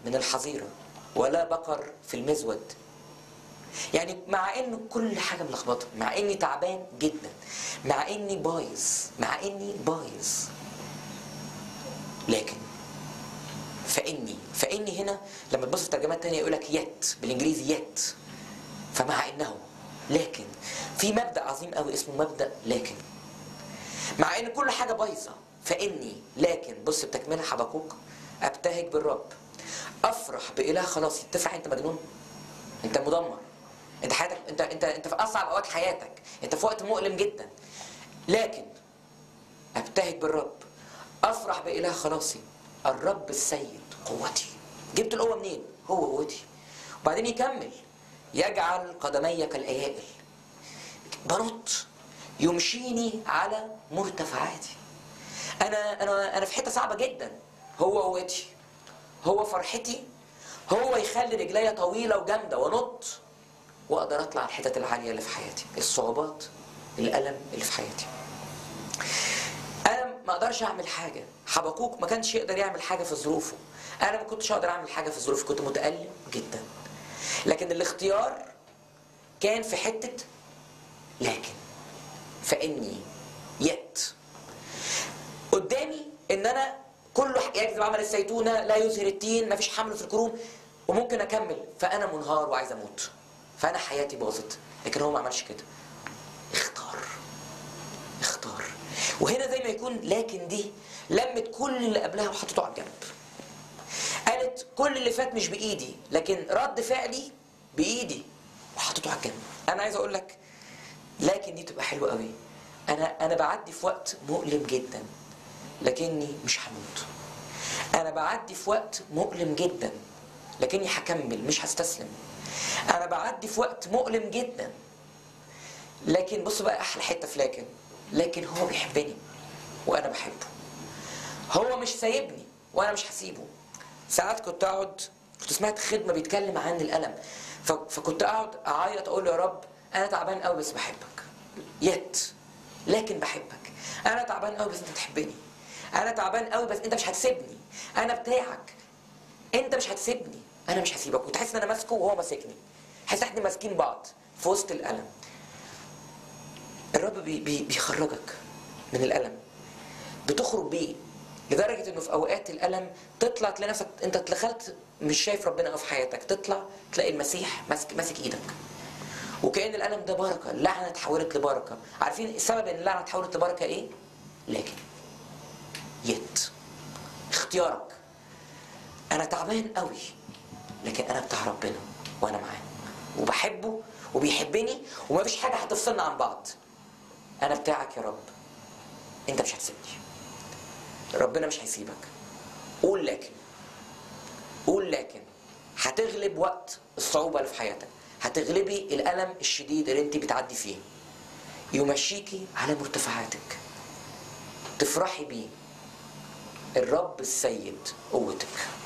من الحظيرة ولا بقر في المزود يعني مع انه كل حاجه ملخبطه مع اني تعبان جدا مع اني بايظ مع اني بايظ لكن فاني فاني هنا لما تبص في ترجمات تانية يقول لك يت بالانجليزي يت فمع انه لكن في مبدا عظيم قوي اسمه مبدا لكن مع ان كل حاجه بايظه فاني لكن بص بتكمله حبقوق ابتهج بالرب افرح باله خلاصي تفرح انت مجنون انت مدمر انت حياتك انت انت انت في اصعب اوقات حياتك انت في وقت مؤلم جدا لكن ابتهج بالرب افرح باله خلاصي الرب السيد قوتي جبت القوه منين هو قوتي وبعدين يكمل يجعل قدمي كالايائل بنط يمشيني على مرتفعاتي انا انا انا في حته صعبه جدا هو قوتي هو فرحتي هو يخلي رجليا طويله وجامده وانط واقدر اطلع الحتت العاليه اللي في حياتي الصعوبات الالم اللي في حياتي انا ما اقدرش اعمل حاجه حبقوق ما كانش يقدر يعمل حاجه في ظروفه انا ما كنتش اقدر اعمل حاجه في ظروفي كنت متالم جدا لكن الاختيار كان في حته لكن فاني يت قدامي ان انا كله يجذب عمل الزيتونه لا يزهر التين ما فيش حمل في الكروم وممكن اكمل فانا منهار وعايز اموت فانا حياتي باظت لكن هو ما عملش كده اختار اختار وهنا زي ما يكون لكن دي لمت كل اللي قبلها وحطته على الجنب قالت كل اللي فات مش بايدي لكن رد فعلي بايدي وحطته على الجنب انا عايز اقول لك لكن دي تبقى حلوه قوي انا انا بعدي في وقت مؤلم جدا لكني مش هموت انا بعدي في وقت مؤلم جدا لكني هكمل مش هستسلم انا بعدي في وقت مؤلم جدا لكن بص بقى احلى حته في لكن لكن هو بيحبني وانا بحبه هو مش سايبني وانا مش هسيبه ساعات كنت اقعد كنت سمعت خدمه بيتكلم عن الالم ف- فكنت اقعد اعيط اقول له يا رب انا تعبان قوي بس بحبك يت لكن بحبك انا تعبان قوي بس انت بتحبني انا تعبان قوي بس انت مش هتسيبني انا بتاعك انت مش هتسيبني انا مش هسيبك وتحس ان انا ماسكه وهو ماسكني حاسس احنا ماسكين بعض في وسط الالم الرب بي بي بيخرجك من الالم بتخرج بيه لدرجه انه في اوقات الالم تطلع تلاقي نفسك انت دخلت مش شايف ربنا قوي في حياتك تطلع تلاقي المسيح ماسك ماسك ايدك وكأن الألم ده بركة اللعنة اتحولت لبركة عارفين السبب إن اللعنة اتحولت لبركة إيه؟ لكن يت اختيارك أنا تعبان قوي لكن أنا بتاع ربنا وأنا معاه وبحبه وبيحبني ومفيش حاجة هتفصلنا عن بعض أنا بتاعك يا رب أنت مش هتسيبني ربنا مش هيسيبك قول لكن قول لكن هتغلب وقت الصعوبة اللي في حياتك هتغلبي الألم الشديد اللي انت بتعدي فيه يمشيكي على مرتفعاتك تفرحي بيه الرب السيد قوتك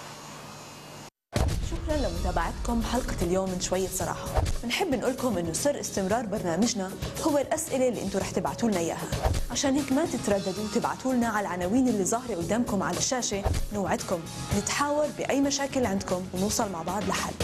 شكرا لمتابعتكم حلقة اليوم من شوية صراحة بنحب نقولكم انه سر استمرار برنامجنا هو الأسئلة اللي انتم رح تبعتوا لنا إياها عشان هيك ما تترددوا تبعتوا لنا على العناوين اللي ظاهرة قدامكم على الشاشة نوعدكم نتحاور بأي مشاكل عندكم ونوصل مع بعض لحل